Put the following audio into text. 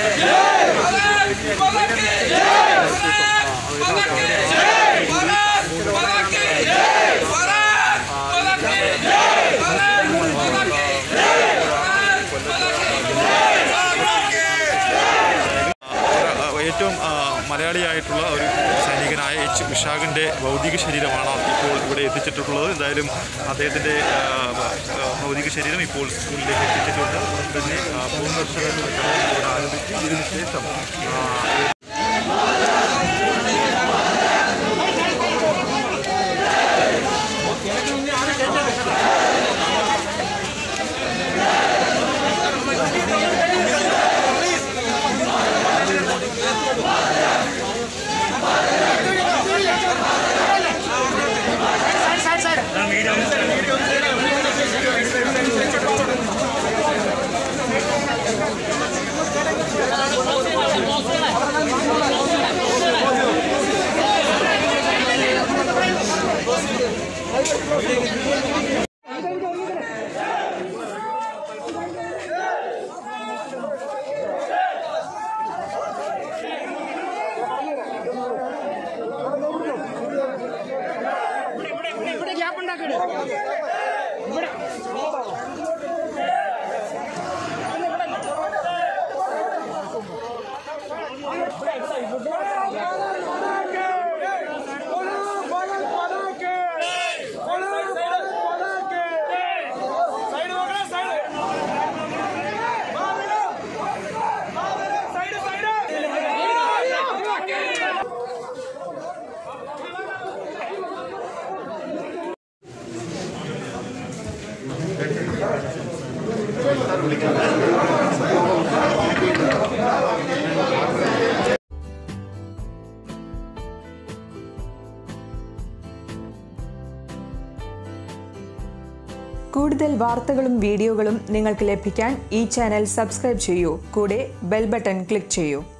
ഏറ്റവും ആ, മലയാളിയായിട്ടുള്ള ഒരു സൈനികനായ എച്ച് വിശാഖിൻ്റെ ഭൗതിക ശരീരമാണ് ഇപ്പോൾ ഇവിടെ എത്തിച്ചിട്ടുള്ളത് എന്തായാലും അദ്ദേഹത്തിൻ്റെ ആ, ആ, ഭൗതിക ശരീരം ഇപ്പോൾ സ്കൂളിലേക്ക് എത്തിച്ചിട്ടുണ്ട് ഉടൻ തന്നെ ആ, പൂർണ്ണദർശന ചടങ്ങ് ഇവിടെ ആരംഭിക്കും ഇതിന് ശേഷം ആ, ഇവിടെ ഗ്യാപ്പ് ഉണ്ടാക്കരുത് കൂടുതൽ വാർത്തകളും വീഡിയോകളും നിങ്ങൾക്ക് ലഭിക്കാൻ ഈ ചാനൽ സബ്സ്ക്രൈബ് ചെയ്യൂ കൂടെ ബെൽ ബട്ടൺ ക്ലിക്ക് ചെയ്യൂ